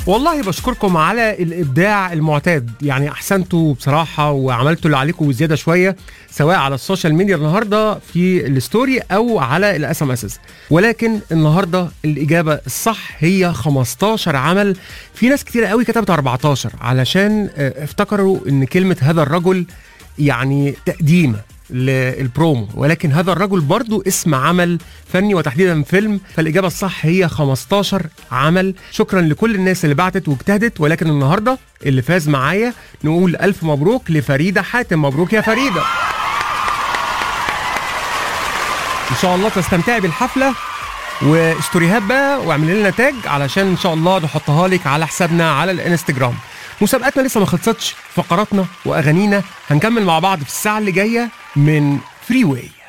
والله بشكركم على الابداع المعتاد يعني احسنتوا بصراحه وعملتوا اللي عليكم وزياده شويه سواء على السوشيال ميديا النهارده في الستوري او على الاس ام اس ولكن النهارده الاجابه الصح هي 15 عمل في ناس كتير قوي كتبت 14 علشان آه، افتكروا ان كلمه هذا الرجل يعني تقديم للبرومو ولكن هذا الرجل برضو اسم عمل فني وتحديدا فيلم فالإجابة الصح هي 15 عمل شكرا لكل الناس اللي بعتت واجتهدت ولكن النهاردة اللي فاز معايا نقول ألف مبروك لفريدة حاتم مبروك يا فريدة إن شاء الله تستمتعي بالحفلة وستوريهات بقى واعملي لنا تاج علشان ان شاء الله نحطها لك على حسابنا على الانستجرام مسابقاتنا لسه ما خلصتش فقراتنا واغانينا هنكمل مع بعض في الساعه اللي جايه من فري واي